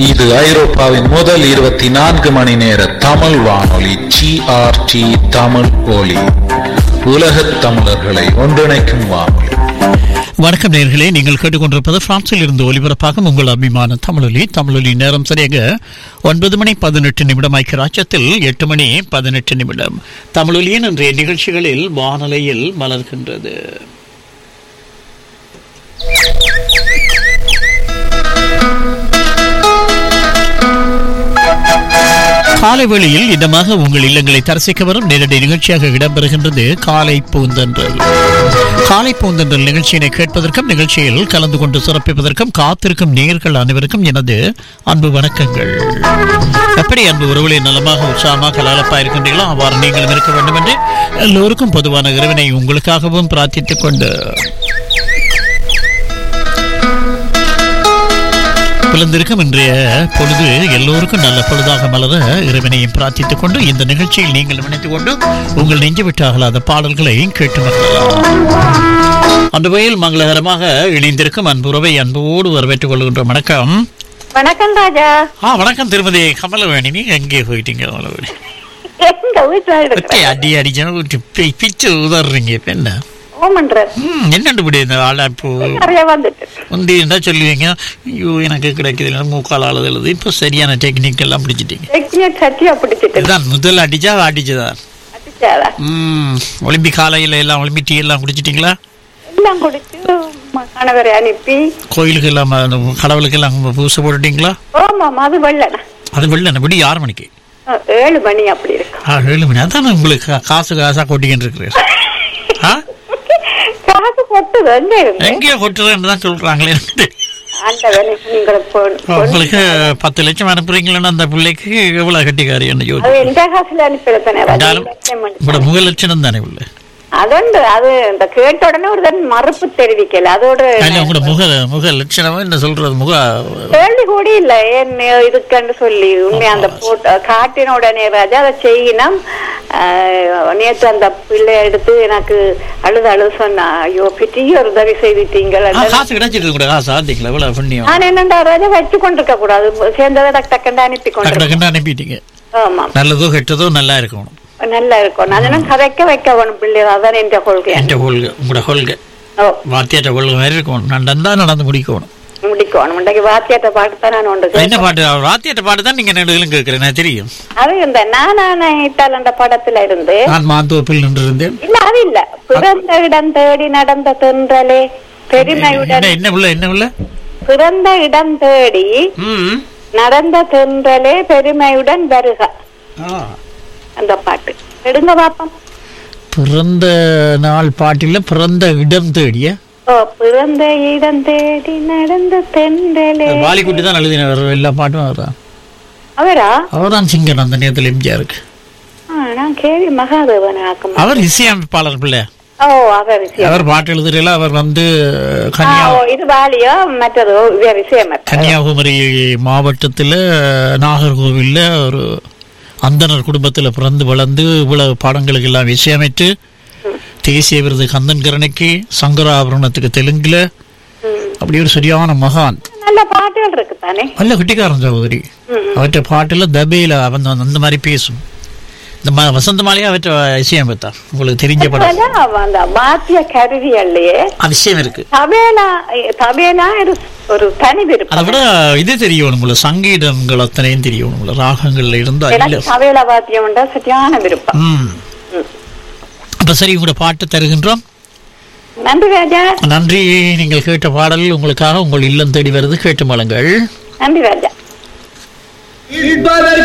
இது ஐரோப்பாவின் முதல் இருபத்தி நான்கு மணி நேர தமிழ் வானொலி ஜிஆர்டி தமிழ் ஒலி உலகத் தமிழர்களை ஒன்றிணைக்கும் வானொலி வணக்கம் நேர்களே நீங்கள் கேட்டுக்கொண்டிருப்பது பிரான்சில் இருந்து ஒலிபரப்பாகும் உங்கள் அபிமான தமிழொலி தமிழொலி நேரம் சரியாக ஒன்பது மணி பதினெட்டு நிமிடம் ஐக்கிய ராஜ்யத்தில் எட்டு மணி பதினெட்டு நிமிடம் தமிழொலியின் இன்றைய நிகழ்ச்சிகளில் வானொலியில் மலர்கின்றது காலை வேளையில் இதமாக உங்கள் இல்லங்களை தரிசிக்க வரும் நேரடி நிகழ்ச்சியாக இடம்பெறுகின்றது காலை பூந்தன்றல் காலை பூந்தன்றல் நிகழ்ச்சியினை கேட்பதற்கும் நிகழ்ச்சியில் கலந்து கொண்டு சிறப்பிப்பதற்கும் காத்திருக்கும் நேர்கள் அனைவருக்கும் எனது அன்பு வணக்கங்கள் எப்படி அன்பு உறவுகளை நலமாக உற்சாகமாக கலாலப்பா இருக்கின்றீர்களோ அவ்வாறு நீங்களும் இருக்க வேண்டும் என்று எல்லோருக்கும் பொதுவான இறைவனை உங்களுக்காகவும் பிரார்த்தித்துக் கொண்டு பிளந்திருக்கும் இன்றைய பொழுது எல்லோருக்கும் நல்ல பொழுதாக மலர இறைவனையும் பிரார்த்தித்துக் கொண்டு இந்த நிகழ்ச்சியில் நீங்கள் இணைத்துக் கொண்டு உங்கள் நெஞ்சு விட்டு அகலாத பாடல்களை கேட்டு மகிழலாம் அந்த வகையில் மங்களகரமாக இணைந்திருக்கும் அன்புறவை அன்போடு வரவேற்றுக் கொள்கின்ற வணக்கம் வணக்கம் ராஜா ஆ வணக்கம் திருமதி கமலவேணி நீங்க எங்கே போயிட்டீங்க கமலவேணி எங்க வீட்டுல ஒற்றை இருக்கிறேன் அடி அடிச்சா பிச்சு உதறீங்க இப்ப என்ன ஓமன்ற ம், என்னண்டு இப்படி இந்த ஆளா இப்போ நிறைய வந்துட்டு முந்தி என்ன சொல்லுவீங்க ஐயோ எனக்கு கிடைக்குது மூக்கால் ஆளுது எழுது இப்போ சரியான டெக்னிக் எல்லாம் பிடிச்சிட்டீங்க டெக்னிய சட்டியா பிடிச்சிட்டு இதுதான் முதல் அடிச்சா அடிச்சதா அடிச்சாதா ம் ஒலிம்பிக் காலையில் எல்லாம் ஒலிம்பிக் டீ எல்லாம் குடிச்சிட்டீங்களா எல்லாம் குடிச்சு ம- கணவரை அனுப்பி கோயிலுக்கு எல்லாம் அந்த கடவுளுக்கு எல்லாம் பூசை போட்டுட்டீங்களா ஆமாம் அது வெள்ளன அது வெளில விடி ஆறு மணிக்கு ஏழு மணி அப்படி இருக்கும் ஆ ஏழு மணி அதான் உங்களுக்கு கா- காசு காசா கொட்டிக்கிட்டு இருக்கிறீர் ஆ காசு கொட்டுது எங்க இருந்து எங்கேயோ கொட்டுறேன்னு தான் சொல்றாங்களே எனக்கு அந்த வேலைக்கு நீங்கள் பொன்- பொன்- உங்களுக்கு பத்து லட்சம் அனுப்புறீங்களன்னா அந்த பிள்ளைக்கு எவ்வளவு கட்டிக்காரி என்ன அது யோசிச்சு எந்த காசுல அனுப்பிடுறேன் இருந்தாலும் உங்களோட முக லட்சணம் தானே உள்ள அதுண்டு அது இந்த கேட்ட உடனே ஒரு தன் மறுப்பு தெரிவிக்கல அதோட இல்ல உங்களோட முக முக லட்சணமா என்ன சொல்றது முக கேள்வி கூட இல்ல ஏன் இதுக்குன்னு சொல்லி உண்மை அந்த போட்டோ காட்டின உடனே ராஜா அதை செய்யினம் நேற்று அந்த பிள்ளை எடுத்து எனக்கு அழுது அழுது சொன்னா ஐயோ பெரிய ஒரு உதவி செய்துட்டீங்கள் ஆ, காசு கிடைச்சிருக்கு கூட காசு ஆத்திக்கல எவ்வளவு புண்ணியம் நான் என்னண்டா ராஜா வச்சு கொண்டிருக்க கூடாது சேர்ந்ததை டக்கு டக்குன்னு அனுப்பி டக்கு கொண்டு டக்குன்னு அனுப்பிட்டீங்க ஆமா நல்லதோ கெட்டதோ நல்லா இருக்கணும் நல்லா இருக்கும் நான் என்ன கதைக்க வைக்க வேணும் பிள்ளை அதான் என்ற கொள்கை என்ற கொள்கை உங்களோட கொள்கை ஓ வாத்தியாட்ட கொள்கை மாதிரி இருக்கணும் நடந்தா நடந்து முடிக்கணும் முடிக்கணும் இன்றைக்கு வாத்தியாட்ட பாட்டு தான் நான் ஒன்று என்ன பாட்டு வாத்தியாட்ட பாட்டு தான் நீங்க நடுவிலும் கேட்கிறேன் நான் தெரியும் அது இந்த நானான இட்டால் படத்துல இருந்து நான் மாந்தோப்பில் நின்று இருந்தேன் இல்ல அது இல்ல பிறந்த இடம் தேடி நடந்த தென்றலே பெருமையுடன் என்ன என்ன உள்ள என்ன உள்ள பிறந்த இடம் தேடி ம் நடந்த தென்றலே பெருமையுடன் வருக அந்த பாட்டு எடுங்க பாப்போம் பிறந்த நாள் பாட்டில பிறந்த இடம் தேடிய ஓ பிறந்த இடம் தேடி நடந்த தென்றலே வாலிக்குட்டி தான் எழுதின எல்லா பாட்டும் அவர் தான் அவரா அவர் தான் சிங்கர் அந்த நேரத்தில் எம்ஜிஆருக்கு ஆ, நான் கேள்வி மகாதேவன் ஆக்கம் அவர் இசையமைப்பாளர் பிள்ளை ஓ அவர் விஷயம் அவர் பாட்டு எழுதுறதுல அவர் வந்து ஆ, கன்னியா ஓ, இது வாலியோ மற்றது வேற விஷயம் கன்னியாகுமரி மாவட்டத்தில் நாகர்கோவில்ல ஒரு அந்தனர் குடும்பத்தில் பிறந்து வளர்ந்து இவ்வளவு பாடங்களுக்கு எல்லாம் இசையமைத்து தேசிய விருது கந்தன் கரணைக்கு சங்கராபரணத்துக்கு தெலுங்குல அப்படி ஒரு சரியான மகான் நல்ல பாட்டுகள் இருக்கு தானே நல்ல குட்டிக்காரன் சகோதரி அவற்றை பாட்டுல தபையில அவன் அந்த- அந்த மாதிரி பேசும் இந்த ம- வசந்த மாலையா அவற்றை இசையமைத்தார் உங்களுக்கு தெரிஞ்ச படம் அதான் அந்த வாத்திய கருவியல்லையே அதிசயம் இருக்கு தபேலா தபேலா ஒரு ஒரு தனி விருப்பம் அதை விட இது தெரியணும் உங்களுக்கு சங்கீதங்கள் அத்தனையும் தெரியணும் உங்களுக்கு ராகங்கள்ல இருந்து எனக்கு அதில் தபேலா வாத்தியம் உண்டா சரியான விருப்பம் ம் அப்ப சரி உங்களோட பாட்டு தருகின்றோம் நன்றி ராஜா நன்றி நீங்கள் கேட்ட பாடல் உங்களுக்காக உங்கள் இல்லம் தேடி வருது கேட்டு மலங்கள் நன்றி ராஜா